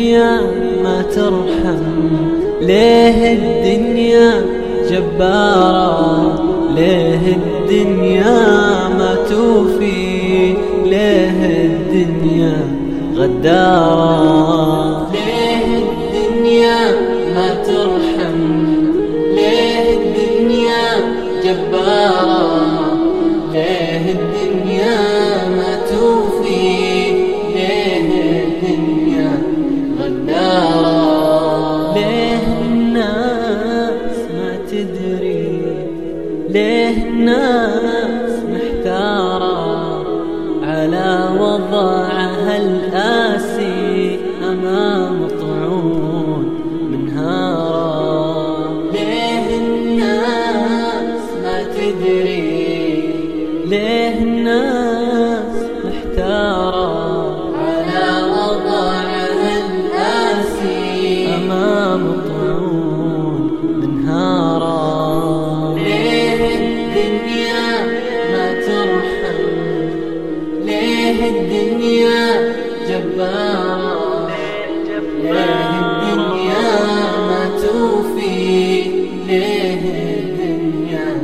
الدنيا ما ترحم ليه الدنيا جبارة ليه الدنيا ما توفي ليه الدنيا غدارة ليه الدنيا ما ترحم ليه الدنيا جبارة ليه الدنيا ما توفي ليه الدنيا غدارة ليه الناس ما تدري ليه الناس محتارة على وضعها الآسي أمام طعون منهارة ليه الناس ما تدري ليه الناس محتارة على وضعها الآسي أمام طعون منهارة ليه الدنيا ما ترحم ليه الدنيا جبارة ليه الدنيا ما توفي ليه الدنيا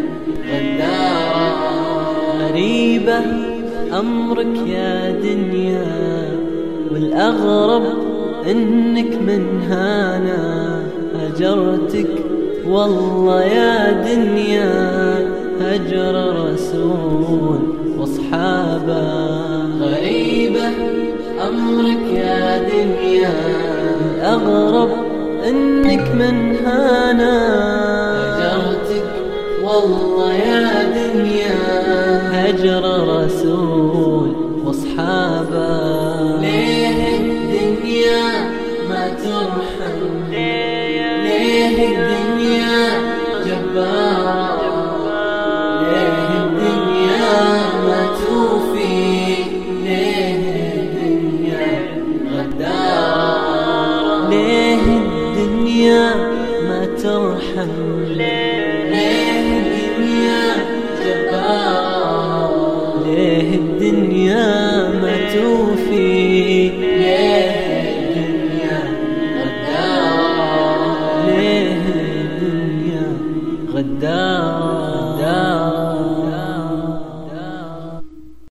غدارة غريبة أمرك يا دنيا والأغرب إنك من هانا هجرتك والله يا دنيا هجر رسول واصحابه غريبة أمرك يا دنيا الأغرب إنك من هانا هجرتك والله يا دنيا هجر رسول واصحابه ليه الدنيا ما ترحم ليه الدنيا جبارة ليه الدنيا ما توفي ليه الدنيا غدارة ليه الدنيا ما ترحم ليه الدنيا جبارة ليه الدنيا ما توفي